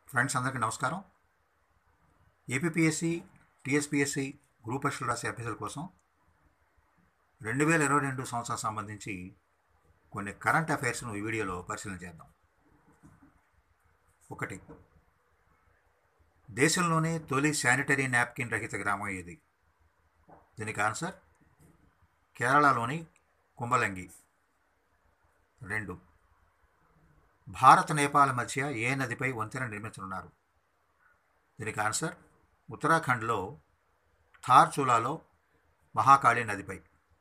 friends అందరికీ నమస్కారం APSC TSPSC group పరీక్షలు రాసే అభ్యర్థుల కోసం రెండు వేల ఇరవై రెండు సంవత్సరం సంబంధించి కొన్ని కరెంట్ అఫైర్స్ను ఈ వీడియోలో పరిశీలన చేద్దాం ఒకటి దేశంలోనే తొలి శానిటరీ నాప్కిన్ రహిత గ్రామం ఏది దీనికి ఆన్సర్ కేరళలోని కుంబలంగి రెండు భారత్ నేపాల్ మధ్య ఏ నదిపై వంతెన నిర్మించనున్నారు దీనికి ఆన్సర్ ఉత్తరాఖండ్లో థార్చులాలో మహాకాళి నదిపై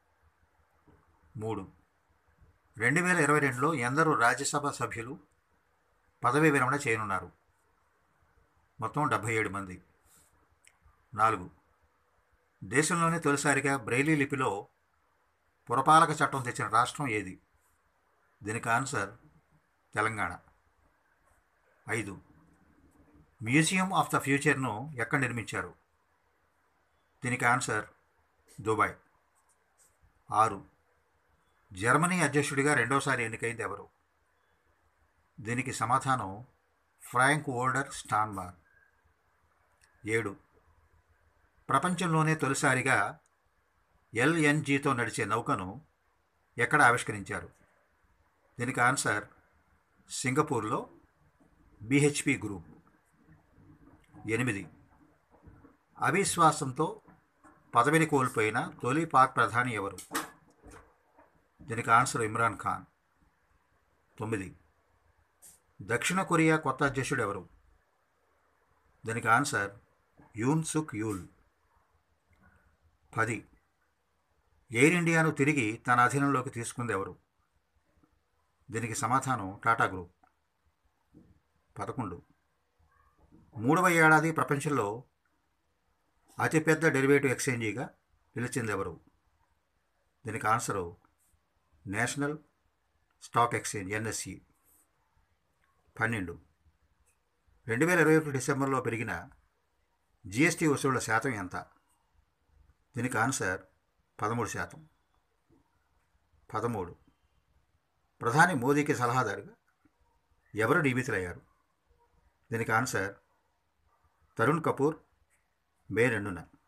మూడు రెండు వేల ఇరవై రెండులో ఎందరూ రాజ్యసభ సభ్యులు పదవీ విరమణ చేయనున్నారు మొత్తం డెబ్భై ఏడు మంది నాలుగు దేశంలోనే తొలిసారిగా బ్రెయిలీ లిపిలో పురపాలక చట్టం తెచ్చిన రాష్ట్రం ఏది దీనికి ఆన్సర్ తెలంగాణ ఐదు మ్యూజియం ఆఫ్ ద ఫ్యూచర్ను ఎక్కడ నిర్మించారు దీనికి ఆన్సర్ దుబాయ్ ఆరు జర్మనీ అధ్యక్షుడిగా రెండోసారి ఎన్నికైంది ఎవరు దీనికి సమాధానం ఫ్రాంక్ ఓల్డర్ స్టాన్బార్ ఏడు ప్రపంచంలోనే తొలిసారిగా ఎల్ఎన్జీతో నడిచే నౌకను ఎక్కడ ఆవిష్కరించారు దీనికి ఆన్సర్ సింగపూర్లో బిహెచ్పి గ్రూప్ ఎనిమిది అవిశ్వాసంతో పదవిని కోల్పోయిన తొలి పాక్ ప్రధాని ఎవరు దీనికి ఆన్సర్ ఇమ్రాన్ ఖాన్ తొమ్మిది దక్షిణ కొరియా కొత్త అధ్యక్షుడు ఎవరు దీనికి ఆన్సర్ యూన్ సుక్ యూల్ పది ఎయిర్ ఇండియాను తిరిగి తన అధీనంలోకి తీసుకుంది ఎవరు దీనికి సమాధానం టాటా గ్రూప్ పదకొండు మూడవ ఏడాది ప్రపంచంలో అతిపెద్ద డెరివేటివ్ ఎక్స్చేంజీగా నిలిచింది ఎవరు దీనికి answer national stock exchange NSC పన్నెండు రెండు వేల ఇరవై ఒకటి డిసెంబర్లో పెరిగిన జిఎస్టీ వసూళ్ల శాతం ఎంత దీనికి ఆన్సర్ పదమూడు శాతం పదమూడు ప్రధాని మోదీకి సలహాదారుగా ఎవరు నియమితులయ్యారు దీనికి ఆన్సర్ తరుణ్ కపూర్ మే రెండున